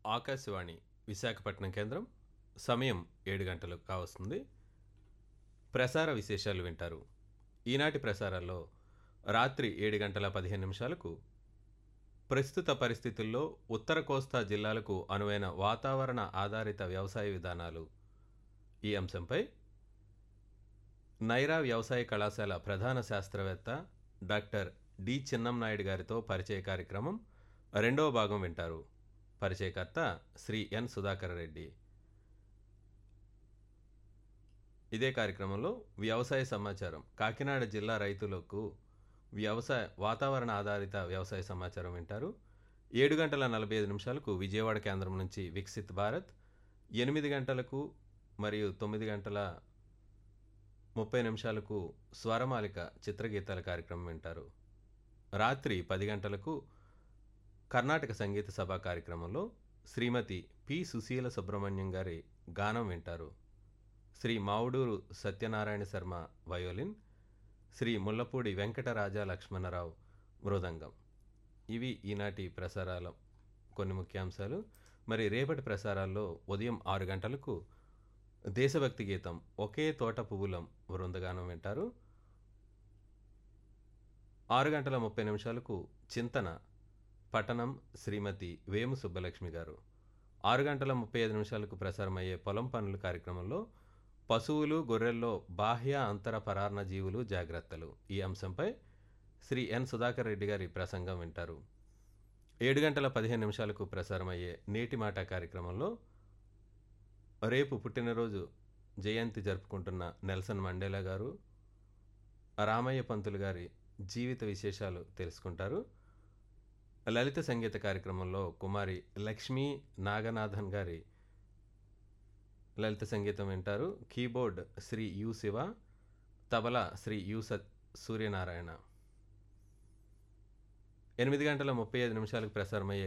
ఆకాశవాణి విశాఖపట్నం కేంద్రం సమయం ఏడు గంటలు కావస్తుంది ప్రసార విశేషాలు వింటారు ఈనాటి ప్రసారాల్లో రాత్రి ఏడు గంటల పదిహేను నిమిషాలకు ప్రస్తుత పరిస్థితుల్లో ఉత్తర కోస్తా జిల్లాలకు అనువైన వాతావరణ ఆధారిత వ్యవసాయ విధానాలు ఈ అంశంపై నైరా వ్యవసాయ కళాశాల ప్రధాన శాస్త్రవేత్త డాక్టర్ డి చిన్నంనాయుడు గారితో పరిచయ కార్యక్రమం రెండవ భాగం వింటారు పరిచయకర్త శ్రీ ఎన్ సుధాకర్ రెడ్డి ఇదే కార్యక్రమంలో వ్యవసాయ సమాచారం కాకినాడ జిల్లా రైతులకు వ్యవసాయ వాతావరణ ఆధారిత వ్యవసాయ సమాచారం వింటారు ఏడు గంటల నలభై ఐదు నిమిషాలకు విజయవాడ కేంద్రం నుంచి వికసిత్ భారత్ ఎనిమిది గంటలకు మరియు తొమ్మిది గంటల ముప్పై నిమిషాలకు స్వరమాలిక చిత్రగీతాల కార్యక్రమం వింటారు రాత్రి పది గంటలకు కర్ణాటక సంగీత సభ కార్యక్రమంలో శ్రీమతి పి సుశీల సుబ్రహ్మణ్యం గారి గానం వింటారు శ్రీ మావుడూరు సత్యనారాయణ శర్మ వయోలిన్ శ్రీ ముల్లపూడి వెంకటరాజా లక్ష్మణరావు మృదంగం ఇవి ఈనాటి ప్రసారాల కొన్ని ముఖ్యాంశాలు మరి రేపటి ప్రసారాల్లో ఉదయం ఆరు గంటలకు దేశభక్తి గీతం ఒకే తోట పువ్వులం బృందగానం వింటారు ఆరు గంటల ముప్పై నిమిషాలకు చింతన పట్టణం శ్రీమతి వేము సుబ్బలక్ష్మి గారు ఆరు గంటల ముప్పై ఐదు నిమిషాలకు ప్రసారమయ్యే పొలం పనుల కార్యక్రమంలో పశువులు గొర్రెల్లో బాహ్య అంతర పరార్ణ జీవులు జాగ్రత్తలు ఈ అంశంపై శ్రీ ఎన్ సుధాకర్ రెడ్డి గారి ప్రసంగం వింటారు ఏడు గంటల పదిహేను నిమిషాలకు ప్రసారమయ్యే నేటి మాట కార్యక్రమంలో రేపు పుట్టినరోజు జయంతి జరుపుకుంటున్న నెల్సన్ మండేలా గారు రామయ్య పంతులు గారి జీవిత విశేషాలు తెలుసుకుంటారు లలిత సంగీత కార్యక్రమంలో కుమారి లక్ష్మీ నాగనాథన్ గారి లలిత సంగీతం వింటారు keyboard Shri U Siva tabla Shri U సత్ సూర్యనారాయణ ఎనిమిది గంటల ముప్పై ఐదు నిమిషాలకు ప్రసారమయ్యే